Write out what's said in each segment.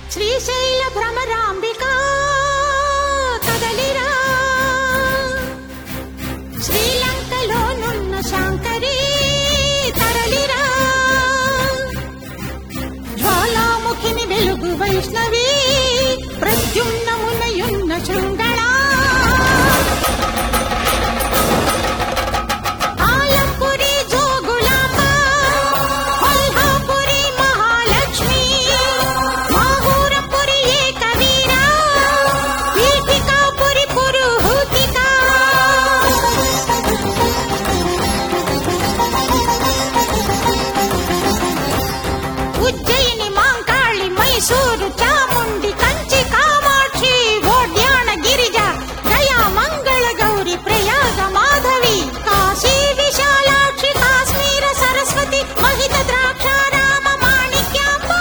శ్రీశైల భ్రమరాంబిక కదలిరా శ్రీలంకలోనున్న శాంకరి తరలిరా జ్వాలాముఖిని వెలుగు వైష్ణవి ప్రద్యుమ్నమునయున్న శృంగళా ఆలంపురి జోగులాంబ కొల్హాపురి మహాలక్ష్మి మాహూరపురి ఏకవీర పీఠికాపురి పురుహూతిక ఉజ్జయిని మాంకాళి మైసూరు చాముండి కంచి కామాక్షి ఓడ్యాణ గిరిజ గయా మంగళ గౌరి ప్రయాగ మాధవి కాశీ విశాలాక్షి కాశ్మీర సరస్వతి మహిత ద్రాక్ష రామ మాణిక్యాంబ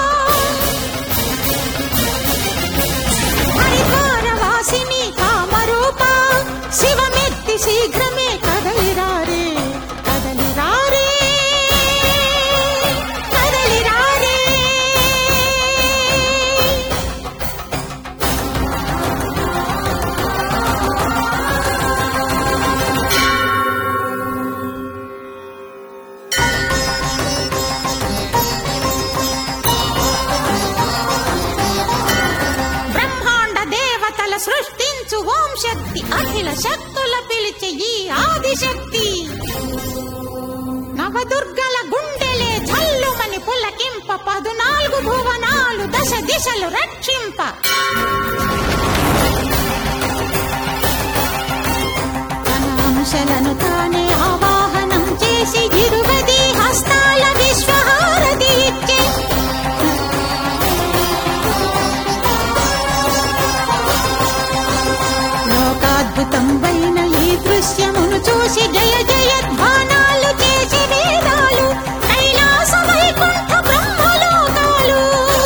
హరిద్వార వాసిని కామరూప శివమెత్తి శీఘ్రమే కదలిరారే కదలిరారే కదలిరారే బ్రహ్మాండ దేవతల సృష్టించు ఓం శక్తి అఖిల శక్తుల పిలిచే ఈ ఆదిశక్తి నవదుర్గల గుండెలే జల్లుమని పులకింప పదునాలుగు భువనాలు దశ దిశలు రక్షింప తన అంశలను తానే ఆవాహనం చేసి ఇరువది హస్తాల విశ్వహారతి ఇచ్చే లోకాద్భుతం వైన ఈ దృశ్యమును చూసి జయ జయ ధ్వానాలు చేసి వేదాలు కైలాస వైకుంఠ బ్రహ్మలోకాలు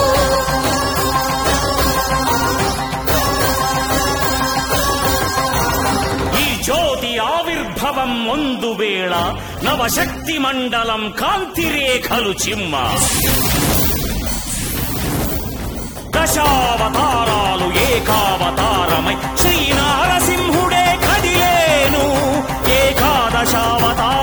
ఈ జ్యోతి ఆవిర్భవం ముందు వేళ నవశక్తి మండలం కాంతిరేఖలు చిమ్మ దశావతారాలు ఏకావతారమై శ్రీ నారసింహుడే కదిలేను ఏకాదశావతార